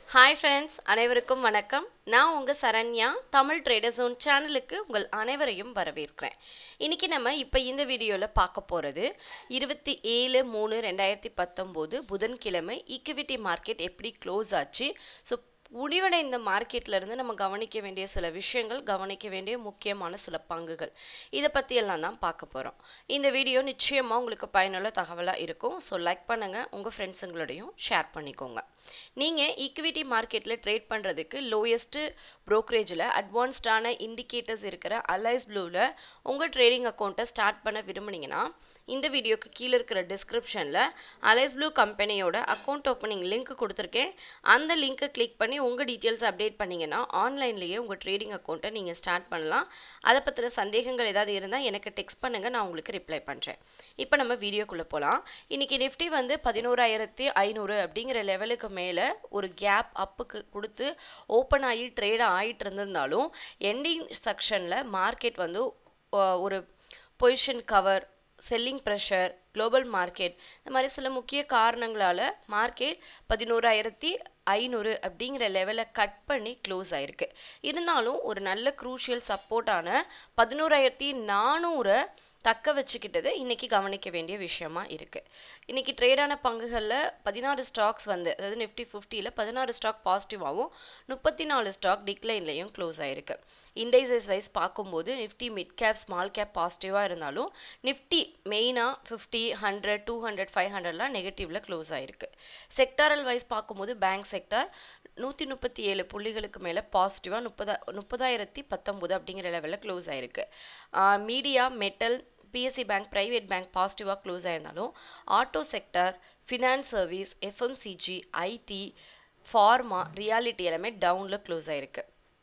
hi friends அனைவருக்கும் வணக்கம் நான் உங்கள் சரண்யா தமிழ் ட்ரேடர் ஜோன் சேனலுக்கு உங்கள் அனைவரையும் வரவேற்கிறேன் இன்றைக்கி நம்ம இப்போ இந்த வீடியோவில் பார்க்க போகிறது இருபத்தி ஏழு மூணு ரெண்டாயிரத்தி பத்தொம்போது புதன்கிழமை ஈக்விட்டி மார்க்கெட் எப்படி க்ளோஸ் ஆச்சு ஸோ முடிவடைந்த மார்க்கெட்ல இருந்து நம்ம கவனிக்க வேண்டிய சில விஷயங்கள் கவனிக்க வேண்டிய முக்கியமான சில பங்குகள் இதை பற்றி எல்லாம் தான் பார்க்க போகிறோம் இந்த வீடியோ நிச்சயமாக உங்களுக்கு பயனுள்ள தகவலாக இருக்கும் ஸோ லைக் பண்ணுங்கள் உங்கள் ஃப்ரெண்ட்ஸுங்களோடையும் ஷேர் பண்ணிக்கோங்க நீங்கள் ஈக்விட்டி மார்க்கெட்டில் ட்ரேட் பண்ணுறதுக்கு லோயஸ்ட்டு ப்ரோக்கரேஜில் அட்வான்ஸ்டான இண்டிகேட்டர்ஸ் இருக்கிற அலைஸ் ப்ளூவில் உங்கள் ட்ரேடிங் அக்கௌண்ட்டை ஸ்டார்ட் பண்ண விரும்புனீங்கன்னா இந்த வீடியோக்கு கீழே இருக்கிற டிஸ்கிரிப்ஷனில் அலைஸ் ப்ளூ கம்பெனியோட அக்கௌண்ட் ஓப்பனிங் லிங்க் கொடுத்துருக்கேன் அந்த லிங்க்கை கிளிக் பண்ணி உங்கள் டீட்டெயில்ஸ் அப்டேட் பண்ணிங்கன்னா ஆன்லைன்லேயே உங்கள் ட்ரேடிங் அக்கௌண்ட்டை நீங்கள் ஸ்டார்ட் பண்ணலாம் அதை பற்றின சந்தேகங்கள் ஏதாவது இருந்தால் எனக்கு டெக்ஸ்ட் பண்ணுங்கள் நான் உங்களுக்கு ரிப்ளை பண்ணுறேன் இப்போ நம்ம வீடியோக்குள்ளே போகலாம் இன்றைக்கி நிஃப்டி வந்து பதினோராயிரத்தி ஐநூறு அப்படிங்கிற லெவலுக்கு மேலே ஒரு கேப் அப்புக்கு கொடுத்து ஓப்பன் ஆகி ட்ரேட் ஆகிட்டு இருந்திருந்தாலும் எண்டிங் செக்ஷனில் மார்க்கெட் வந்து அஹ், ஒரு position cover selling pressure global market இந்த மாதிரி சில முக்கிய காரணங்களால் மார்க்கெட் பதினோராயிரத்தி ஐநூறு அப்படிங்கிற லெவலை கட் பண்ணி க்ளோஸ் ஆயிருக்கு இருந்தாலும் ஒரு நல்ல க்ரூஷியல் சப்போர்ட்டான பதினோராயிரத்தி நானூறை தக்க வச்சுக்கிட்டது இன்னைக்கு கவனிக்க வேண்டிய விஷயமா இருக்கு இன்னைக்கு ட்ரேடான பங்குகளில் பதினாறு ஸ்டாக்ஸ் வந்து அதாவது நிஃப்டி ஃபிஃப்டியில் பதினாறு ஸ்டாக் பாசிட்டிவாகவும் முப்பத்தி நாலு ஸ்டாக் டிக்ளைன்லையும் க்ளோஸ் ஆயிருக்கு இண்டைசஸ் வைஸ் பார்க்கும்போது Nifty mid cap small cap பாசிட்டிவாக இருந்தாலும் நிஃப்டி மெயினாக fifty hundred two hundred five ஹண்ட்ரட்லாம் நெகட்டிவ்ல க்ளோஸ் ஆயிருக்கு செக்டாரல் வைஸ் பார்க்கும்போது பேங்க் செக்டார் நூற்றி முப்பத்தி ஏழு புள்ளிகளுக்கு மேலே பாசிட்டிவாக முப்பதா முப்பதாயிரத்தி பத்தொம்போது அப்படிங்கிற லெவலில் க்ளோஸ் ஆயிருக்கு media metal PSC bank private bank பாசிட்டிவாக க்ளோஸ் ஆயிருந்தாலும் auto sector finance service FMCG IT pharma reality எல்லாமே டவுனில் க்ளோஸ் ஆயிருக்கு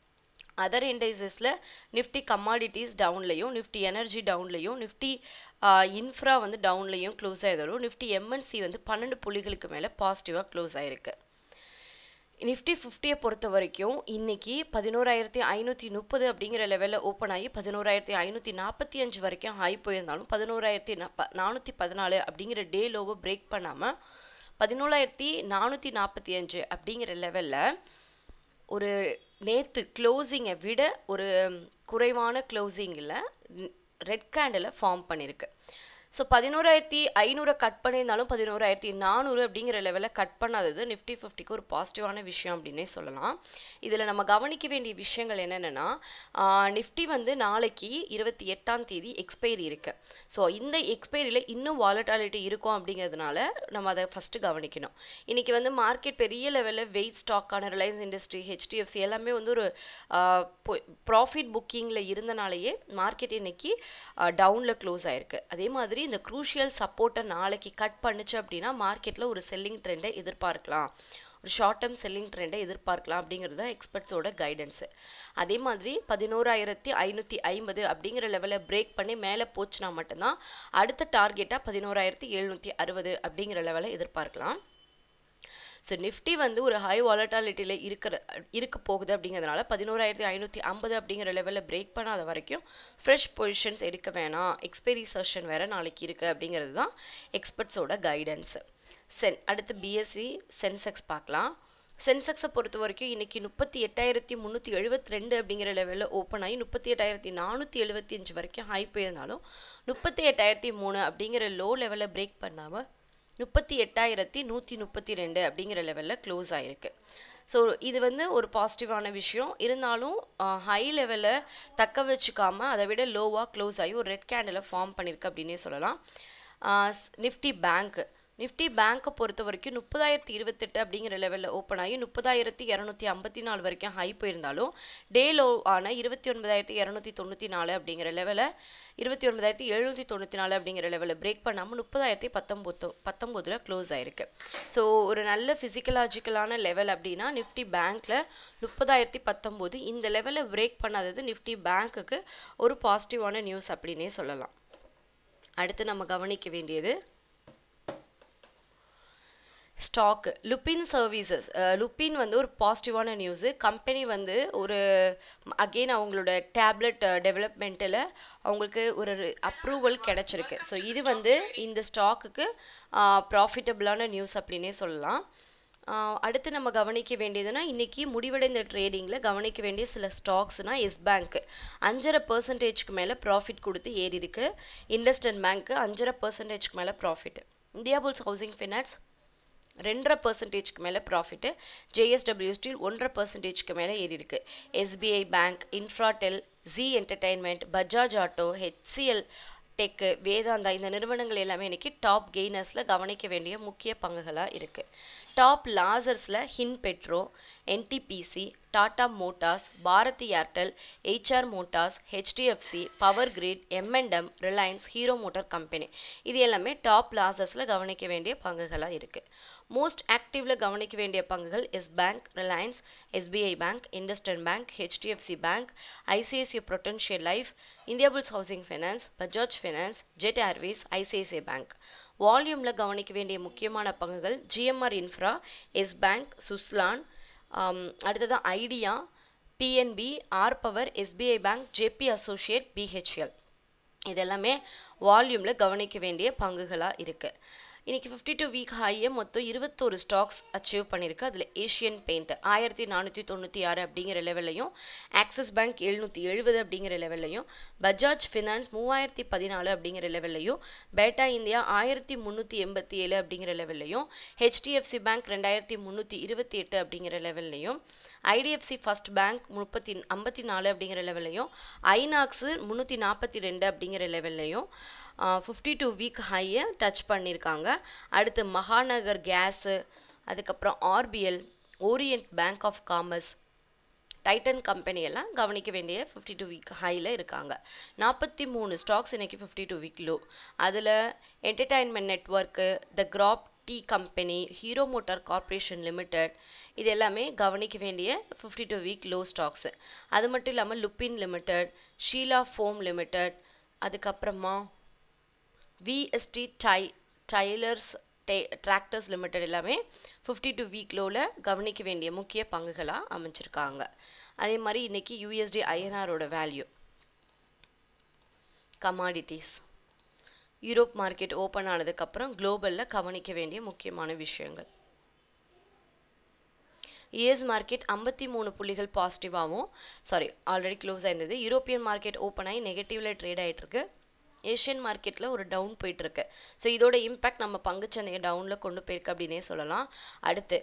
அதர் இண்டைசஸில் நிஃப்டி கமாடிட்டிஸ் டவுன்லையும் நிஃப்டி எனர்ஜி டவுன்லையும் நிஃப்டி இன்ஃப்ரா வந்து டவுன்லையும் க்ளோஸ் ஆயிருந்தாலும் நிஃப்டி எம்என்சி வந்து பன்னெண்டு புள்ளிகளுக்கு மேலே பாசிட்டிவாக க்ளோஸ் ஆயிருக்கு நிஃப்டி ஃபிஃப்டியை பொறுத்த வரைக்கும் இன்னைக்கு பதினோராயிரத்தி ஐநூற்றி முப்பது அப்படிங்கிற லெவலில் ஓப்பன் ஆகி பதினோராயிரத்தி ஐநூற்றி நாற்பத்தி அஞ்சு வரைக்கும் ஹை போயிருந்தாலும் பதினோராயிரத்தி நானூற்றி பதினாலு அப்படிங்கிற டே லோவை பிரேக் பண்ணாமல் பதினோராயிரத்தி நானூற்றி நாற்பத்தி அஞ்சு அப்படிங்கிற லெவலில் ஒரு நேற்று க்ளோசிங்கை விட ஒரு குறைவான க்ளோசிங்கில் ரெட் கேண்டில் ஃபார்ம் பண்ணியிருக்கு ஸோ பதினோராயிரத்தி ஐநூறை கட் பண்ணியிருந்தாலும் பதினோராயிரத்தி நானூறு அப்படிங்கிற லெவலில் கட் பண்ணாதது நிஃப்டி ஃபிஃப்டிக்கு ஒரு பாசிட்டிவான விஷயம் அப்படின்னே சொல்லலாம் இதில் நம்ம கவனிக்க வேண்டிய விஷயங்கள் என்னென்னா நிஃப்டி வந்து நாளைக்கு இருபத்தி எட்டாம் தேதி எக்ஸ்பைரி இருக்கு ஸோ இந்த எக்ஸ்பைரியில் இன்னும் வாலட்டாலிட்டி இருக்கும் அப்படிங்கிறதுனால நம்ம அதை ஃபஸ்ட்டு கவனிக்கணும் இன்றைக்கி வந்து மார்க்கெட் பெரிய லெவலில் வெயிட் ஸ்டாக்கான ரிலையன்ஸ் இண்டஸ்ட்ரி ஹெச்டிஎஃப்சி எல்லாமே வந்து ஒரு ப்ராஃபிட் புக்கிங்கில் இருந்தனாலேயே மார்க்கெட் இன்னைக்கு டவுனில் க்ளோஸ் ஆயிருக்கு அதே மாதிரி இந்த க்ரூஷியல் சப்போர்ட்டை நாளைக்கு கட் பண்ணுச்சு அப்படின்னா மார்க்கெட்டில் ஒரு செல்லிங் ட்ரெண்டை எதிர்பார்க்கலாம் ஒரு ஷார்ட் டேர்ம் செல்லிங் ட்ரெண்டை எதிர்பார்க்கலாம் அப்படிங்கிறது தான் எக்ஸ்பர்ட்ஸோட கைடன்ஸு அதே மாதிரி பதினோராயிரத்தி ஐநூற்றி ஐம்பது அப்படிங்கிற லெவலை பிரேக் பண்ணி மேலே போச்சுன்னா மட்டும்தான் அடுத்த டார்கெட்டாக பதினோராயிரத்தி எழுநூற்றி அறுபது அப்படிங்கிற லெவலை எதிர்பார்க்கலாம் ஸோ நிஃப்டி வந்து ஒரு ஹை வாலட்டாலிட்டியில் இருக்கிற இருக்க போகுது அப்படிங்கிறதுனால பதினோராயிரத்தி ஐநூற்றி ஐம்பது அப்படிங்கிற லெவலில் பிரேக் பண்ணாத வரைக்கும் ஃப்ரெஷ் பொசிஷன்ஸ் எடுக்க வேணாம் எக்ஸ்பைரி செஷன் வேறு நாளைக்கு இருக்குது அப்படிங்கிறது தான் எக்ஸ்பர்ட்ஸோட கைடன்ஸு சென் அடுத்து பிஎஸ்சி சென்செக்ஸ் பார்க்கலாம் சென்செக்ஸை பொறுத்த வரைக்கும் இன்னைக்கு முப்பத்தி எட்டாயிரத்தி முந்நூற்றி எழுபத்தி ரெண்டு அப்படிங்கிற லெவலில் ஓப்பன் ஆகி முப்பத்தி எட்டாயிரத்தி நானூற்றி எழுபத்தி அஞ்சு வரைக்கும் ஹை போயிருந்தாலும் முப்பத்தி எட்டாயிரத்தி மூணு அப்படிங்கிற லோ லெவலில் பிரேக் பண்ணாமல் முப்பத்தி எட்டாயிரத்தி நூற்றி முப்பத்தி ரெண்டு அப்படிங்கிற லெவலில் க்ளோஸ் ஆகிருக்கு ஸோ இது வந்து ஒரு பாசிட்டிவான விஷயம் இருந்தாலும் ஹை லெவலில் தக்க வச்சுக்காம அதை விட லோவாக க்ளோஸ் ஆகி ஒரு ரெட் கேண்டில் ஃபார்ம் பண்ணியிருக்கு அப்படின்னே சொல்லலாம் நிஃப்டி பேங்க் நிஃப்டி பேங்க்கை பொறுத்த வரைக்கும் முப்பதாயிரத்தி இருபத்தெட்டு அப்படிங்கிற லெவலில் ஓப்பன் ஆகி முப்பதாயிரத்தி இரநூத்தி ஐம்பத்தி நாலு வரைக்கும் ஹை போயிருந்தாலும் டே லோ ஆன இருபத்தி ஒன்பதாயிரத்தி இரநூத்தி தொண்ணூற்றி நாலு அப்படிங்கிற லெவலில் இருபத்தி ஒன்பதாயிரத்தி எழுநூற்றி தொண்ணூற்றி நாலு அப்படிங்கிற லெவலில் பிரேக் பண்ணாமல் முப்பதாயிரத்தி பத்தொம்போது பத்தொம்போதில் க்ளோஸ் ஆயிருக்கு ஸோ ஒரு நல்ல ஃபிசிக்கலாஜிக்கலான லெவல் அப்படின்னா நிஃப்டி பேங்க்கில் முப்பதாயிரத்தி பத்தொம்போது இந்த லெவலில் பிரேக் பண்ணாதது நிஃப்டி பேங்க்குக்கு ஒரு பாசிட்டிவான நியூஸ் அப்படின்னே சொல்லலாம் அடுத்து நம்ம கவனிக்க வேண்டியது ஸ்டாக் லுப்பின் சர்வீசஸ் லுப்பின் வந்து ஒரு பாசிட்டிவான நியூஸு கம்பெனி வந்து ஒரு அகெயின் அவங்களோட டேப்லெட் டெவலப்மெண்ட்டில் அவங்களுக்கு ஒரு அப்ரூவல் கிடச்சிருக்கு ஸோ இது வந்து இந்த ஸ்டாக்குக்கு ப்ராஃபிட்டபிளான நியூஸ் அப்படின்னே சொல்லலாம் ஆஹ் அடுத்து நம்ம கவனிக்க வேண்டியதுன்னா இன்னைக்கு முடிவடைந்த ட்ரேடிங்கில் கவனிக்க வேண்டிய சில ஸ்டாக்ஸ்னா எஸ் பேங்க் அஞ்சரை பர்சன்டேஜ்க்கு மேலே ப்ராஃபிட் கொடுத்து ஏறி இருக்கு இண்டஸ்டன் பேங்க் அஞ்சரை பர்சன்டேஜ்க்கு மேலே profit Indiabulls housing finance ரெண்டரை பர்சன்டேஜ்க்கு மேலே ப்ராஃபிட்டு ஜேஎஸ்டபிள்யூ ஸ்டீல் ஒன்றரை பர்சன்டேஜ்க்கு மேலே ஏறி இருக்கு SBI bank Infratel Zee entertainment Bajaj auto HCL tech Vedanta இந்த நிறுவனங்கள் எல்லாமே இன்னைக்கு டாப் கெய்னர்ஸில் கவனிக்க வேண்டிய முக்கிய பங்குகளாக இருக்குது டாப் லாசர்ஸில் ஹின் petro NTPC Tata motors Bharti Airtel HR motors HDFC power grid எம்என்டம் ரிலையன்ஸ் ஹீரோ மோட்டார் கம்பெனி இது எல்லாமே டாப் லாசர்ஸில் கவனிக்க வேண்டிய பங்குகளாக இருக்குது மோஸ்ட் ஆக்டிவில் கவனிக்க வேண்டிய பங்குகள் Yes bank Reliance SBI bank IndusInd bank HDFC bank ICICI Prudential life Indiabulls housing finance Bajaj finance Jet Airways ICICI bank வால்யூமில் கவனிக்க வேண்டிய முக்கியமான பங்குகள் GMR infra Yes bank Suzlon அடுத்தது Idea PNB R power SBI bank JP associate BHEL இதெல்லாமே வால்யூமில் கவனிக்க வேண்டிய பங்குகளாக இருக்குது இன்னைக்கு ஃபிஃப்டி டூ வீக் ஹையை மொத்தம் இருபத்தோரு ஸ்டாக்ஸ் அச்சீவ் பண்ணியிருக்கு அதில் ஏஷியன் பெயிண்ட் ஆயிரத்தி நானூற்றி தொண்ணூற்றி ஆறு அப்படிங்கிற லெவல்லையும் ஆக்சிஸ் பேங்க் எழுநூற்றி எழுபது அப்படிங்கிற லெவல்லையும் பஜாஜ் ஃபினான்ஸ் மூவாயிரத்தி பதினாலு அப்படிங்கிற லெவல்லையும் பேட்டா இந்தியா ஆயிரத்தி முந்நூற்றி எண்பத்தி ஏழு அப்படிங்கிற லெவல்லையும் ஹெச்டிஎஃப்சி பேங்க் ரெண்டாயிரத்தி முந்நூற்றி இருபத்தி எட்டு அப்படிங்கிற லெவல்லையும் ஐடிஎஃப்சி ஃபர்ஸ்ட் பேங்க் முப்பத்தி ஐம்பத்தி நாலு அப்படிங்கிற லெவல்லையும் ஐநாக்ஸு முந்நூற்றி நாற்பத்தி ரெண்டு அப்படிங்கிற லெவல்லையும் ஃபிஃப்டி டூ வீக் ஹையை டச் பண்ணியிருக்காங்க அடுத்து மகாநகர் கேஸு அதுக்கப்புறம் RBL Oriental bank of commerce Titan company எல்லாம் கவனிக்க வேண்டிய ஃபிஃப்டி டூ வீக் ஹையில் இருக்காங்க நாற்பத்தி மூணு ஸ்டாக்ஸ் இன்னைக்கு ஃபிஃப்டி டூ வீக் லோ அதில் entertainment network the Grob tea company Hero motor corporation limited இது எல்லாமே கவனிக்க வேண்டிய fifty two week low stocks அது மட்டும் இல்லாமல் Lupin limited Sheela foam limited அதுக்கப்புறமா விஎஸ்டி டை டைலர்ஸ் டே டிராக்டர்ஸ் லிமிடெட் எல்லாமே ஃபிஃப்டி டூ வீக் லோவில் கவனிக்க வேண்டிய முக்கிய பங்குகளாக அமைச்சிருக்காங்க அதே மாதிரி இன்னைக்கு யூஎஸ்டி ஐஎன்ஆரோட value commodities Europe market open ஆனதுக்கப்புறம் குளோபலில் கவனிக்க வேண்டிய முக்கியமான விஷயங்கள் யுஎஸ் மார்க்கெட் ஐம்பத்தி மூணு புள்ளிகள் பாசிட்டிவாகவும் சாரி ஆல்ரெடி க்ளோஸ் ஆயிருந்தது யூரோப்பியன் மார்க்கெட் ஓப்பன் ஆகி நெகட்டிவில் ட்ரேட் ஆகிட்டு இருக்கு ஏஷியன் மார்க்கெட்டில் ஒரு டவுன் போயிட்டுருக்கு ஸோ இதோட இம்பேக்ட் நம்ம பங்குச்சந்தையை டவுனில் கொண்டு போயிருக்கு அப்படின்னே சொல்லலாம் அடுத்து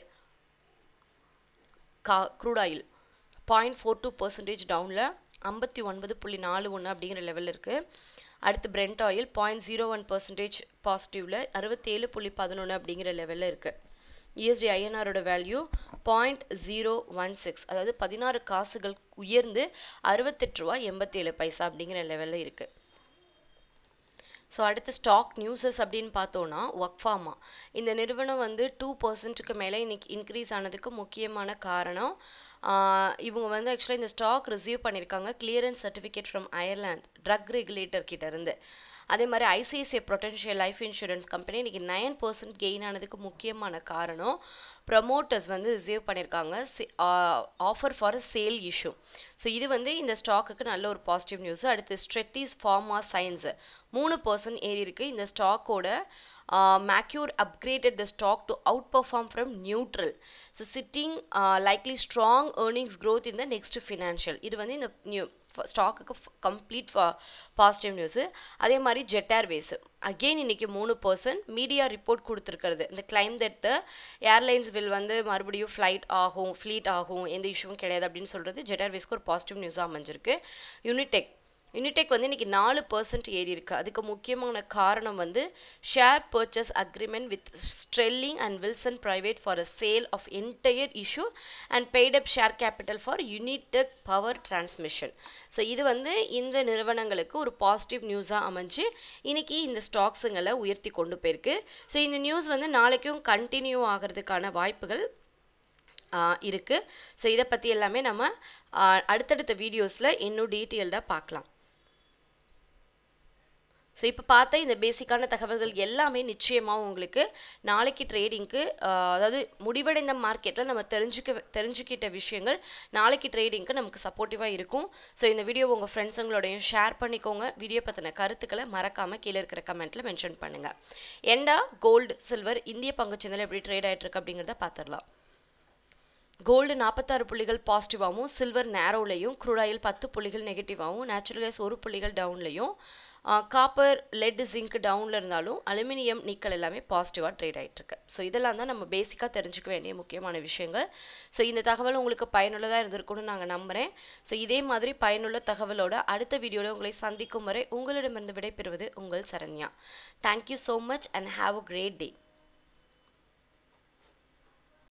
கா crude oil point four two percentage டவுனில் ஐம்பத்தி ஒன்பது புள்ளி நாலு ஒன்று அப்படிங்கிற லெவலில் இருக்குது அடுத்து Brent oil point zero one percentage பாசிட்டிவில் அறுபத்தேழு புள்ளி பதினொன்று அப்படிங்கிற லெவலில் இருக்குது யூஎஸ்டி ஐஎன்ஆரோட value point zero one six அதாவது பதினாறு காசுகள் உயர்ந்து அறுபத்தெட்டு ரூபா எண்பத்தேழு பைசா அப்படிங்கிற லெவலில் இருக்குது ஸோ அடுத்து ஸ்டாக் நியூஸஸ் அப்படின்னு பார்த்தோன்னா ஒர்க்ஃபார்மா இந்த நிறுவனம் வந்து டூ பர்சன்ட்டுக்கு மேலே இன்னைக்கு இன்க்ரீஸ் ஆனதுக்கு முக்கியமான காரணம் இவங்க வந்து ஆக்சுவலாக இந்த ஸ்டாக் ரிசீவ் பண்ணியிருக்காங்க clearance certificate from Ireland drug regulator கிட்ட இருந்து அதே மாதிரி ICICI Prudential life insurance company இன்றைக்கி நைன் பர்சன்ட் கெயின் ஆனதுக்கு முக்கியமான காரணம் ப்ரமோட்டர்ஸ் வந்து ரிசீவ் பண்ணியிருக்காங்க offer for sale issue so இது வந்து இந்த ஸ்டாக்குக்கு நல்ல ஒரு பாசிட்டிவ் நியூஸ் அடுத்து ஸ்ட்ரெட்டிஸ் ஃபார்மா சயின்ஸ் மூணு பர்சன்ட் ஏறி இருக்கு இந்த ஸ்டாக்கோட Macquarie upgraded the stock to outperform from neutral so citing likely strong earnings growth in the next financial இது வந்து இந்த நியூ ஸ்டாக்குக்கு கம்ப்ளீட் பாசிட்டிவ் நியூஸு அதே மாதிரி ஜெட் ஏர்வேஸ் அகெயின் இன்னைக்கு மூணு பர்சன்ட் மீடியா ரிப்போர்ட் கொடுத்துருக்கிறது இந்த claim that the airlines will வந்து மறுபடியும் ஃப்ளைட் ஆகும் ஃப்ளீட் ஆகும் எந்த இஷ்யூவும் கிடையாது அப்படின்னு சொல்கிறது ஜெட் ஏர்வேஸ்க்கு ஒரு பாசிட்டிவ் நியூஸாக அமைஞ்சிருக்கு யூனிடெக் யூனிடெக் வந்து இன்னைக்கு நாலு பர்சன்ட் ஏறி இருக்கு அதுக்கு முக்கியமான காரணம் வந்து share purchase agreement with Sterling and Wilson private for a sale of entire issue and paid up share capital for Unitech power transmission so இது வந்து இந்த நிறுவனங்களுக்கு ஒரு பாசிட்டிவ் நியூஸாக அமைஞ்சு இன்னைக்கு இந்த ஸ்டாக்ஸுங்களை உயர்த்தி கொண்டு போயிருக்கு ஸோ இந்த நியூஸ் வந்து நாளைக்கும் கண்டினியூ ஆகிறதுக்கான வாய்ப்புகள் இருக்குது ஸோ இதை பற்றி எல்லாமே நம்ம அடுத்தடுத்த வீடியோஸில் இன்னும் டீட்டெயில்டாக பார்க்கலாம் ஸோ இப்போ பார்த்த இந்த பேசிக்கான தகவல்கள் எல்லாமே நிச்சயமாக உங்களுக்கு நாளைக்கு ட்ரேடிங்க்கு அதாவது முடிவடைந்த மார்க்கெட்டில் நம்ம தெரிஞ்சுக்க தெரிஞ்சுக்கிட்ட விஷயங்கள் நாளைக்கு ட்ரேடிங்க்கு நமக்கு சப்போர்ட்டிவாக இருக்கும் ஸோ இந்த வீடியோ உங்கள் ஃப்ரெண்ட்ஸுங்களோடையும் ஷேர் பண்ணிக்கோங்க வீடியோ பற்றின கருத்துக்களை மறக்காமல் கீழே இருக்கிற கமெண்ட்டில் மென்ஷன் பண்ணுங்கள் எண்டா கோல்டு சில்வர் இந்திய பங்குச்சந்தையில் எப்படி ட்ரேட் ஆகிட்டு இருக்கு அப்படிங்கிறத பார்த்துடலாம் கோல்டு நாற்பத்தாறு புள்ளிகள் பாசிட்டிவாகவும் சில்வர் நேரோலையும் க்ரூடாயில் பத்து புள்ளிகள் நெகட்டிவாகவும் நேச்சுரலைஸ் ஒரு புள்ளிகள் டவுன்லையும் காப்பர் லெட் ஜிங்க் டவுனில் இருந்தாலும் அலுமினியம் நிக்கல் எல்லாமே பாசிட்டிவாக ட்ரேட் ஆகிட்டுருக்கு ஸோ இதெல்லாம் தான் நம்ம பேசிக்காக தெரிஞ்சுக்க வேண்டிய முக்கியமான விஷயங்கள் ஸோ இந்த தகவல் உங்களுக்கு பயனுள்ளதாக இருந்திருக்கும்னு நாங்கள் நம்புகிறேன் ஸோ இதே மாதிரி பயனுள்ள தகவலோட அடுத்த வீடியோவில் உங்களை சந்திக்கும் வரை உங்களிடமிருந்து விடைபெறுவது உங்கள் Saranya thank you so much and have a great day